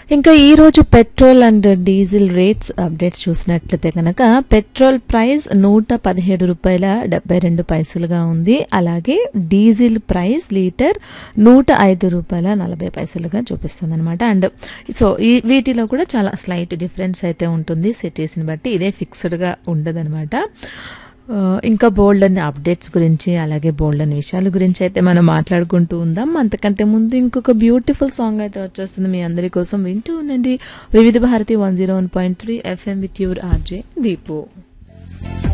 ఇంకా ఈ రోజు petrol and diesel rates updates చూసినట్లయితే కనుక పెట్రోల్ ప్రైస్ నూట పదిహేడు రూపాయల డెబ్బై రెండు పైసలుగా ఉంది అలాగే డీజిల్ ప్రైస్ లీటర్ నూట ఐదు రూపాయల నలభై పైసలుగా చూపిస్తుంది అనమాట అండ్ సో ఈ వీటిలో కూడా చాలా స్లైట్ డిఫరెన్స్ అయితే ఉంటుంది సిటీస్ని బట్టి ఇదే ఫిక్స్డ్గా ఉండదన్నమాట ఆ, ఇంకా బోల్డ్ అనే అప్డేట్స్ గురించి అలాగే బోల్డ్ అనే విషయాల గురించి అయితే మనం మాట్లాడుకుంటూ ఉందాం అంతకంటే ముందు ఇంకొక బ్యూటిఫుల్ సాంగ్ అయితే వచ్చేస్తుంది మీ అందరి కోసం వింటూ ఉండండి Vividh Bharati one zero one point three FM with your RJ Deepu